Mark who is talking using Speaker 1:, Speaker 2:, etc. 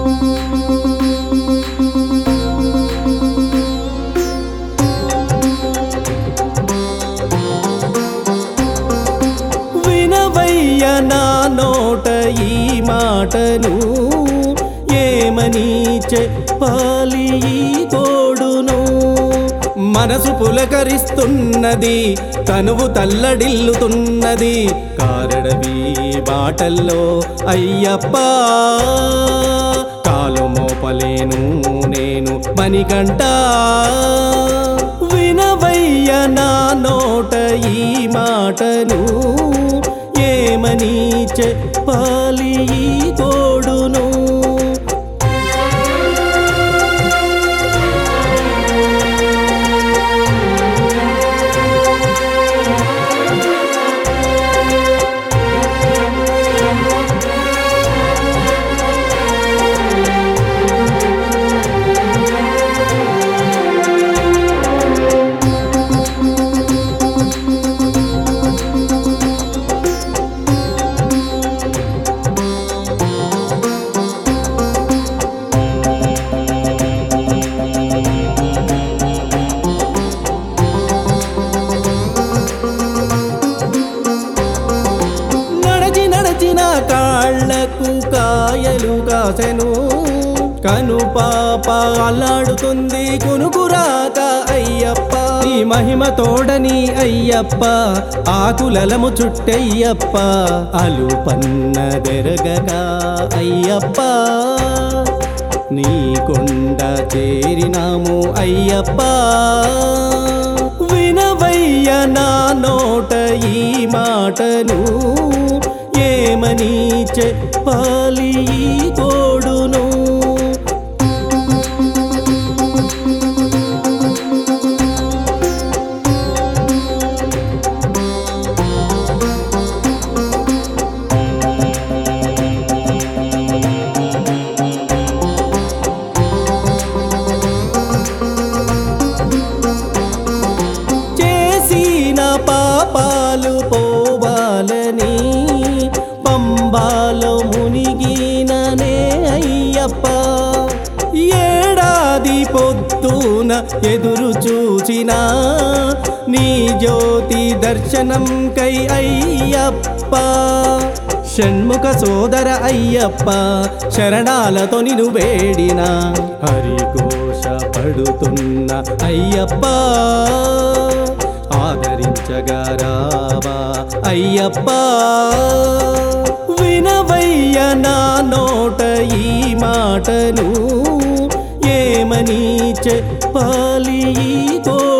Speaker 1: వినవయ్య నా నోట ఈ మాటను ఏమని చెప్పాలి ఈ తోడును మనసు పులకరిస్తున్నది తనువు తల్లడిల్లుతున్నది కారడవి బాటల్లో అయ్యప్ప కాలు మోపలేను నేను మణికంట వినవయ్య నా నోట ఈ మాటను ఏమని చెప్పాలి ఈ తోడును నడచి నడచిన కాళ్లకు కాయలు కాసెను కను పాప అల్లాడుతుంది కునుకురాక అయ్యప్ప ఈ మహిమ తోడని అయ్యప్ప ఆకులలము చుట్టయ్యప్ప అలుపన్న దెరగగా అయ్యప్ప నీ కొండ చేరినాము అయ్యప్ప వినవయ్య నా నోట ఈ మాటను ఏమని చెప్పాలి ఈ తోడును చేసిన పాపాలు పోవాలని పంబాలో మునిగిననే అయ్యప్ప ఏడాది పొద్దున ఎదురు చూచిన నీ జ్యోతి దర్శనం కై అయ్యప్ప షణ్ముఖ సోదర అయ్యప్ప శరణాలతో నిను వేడిన హరిఘోష పడుతున్న అయ్యప్ప ఆదరించగా రావా అయ్యప్ప వినవయ్య నా నోట ఈ మాటను ఏమని చెప్పాలి ఈ తో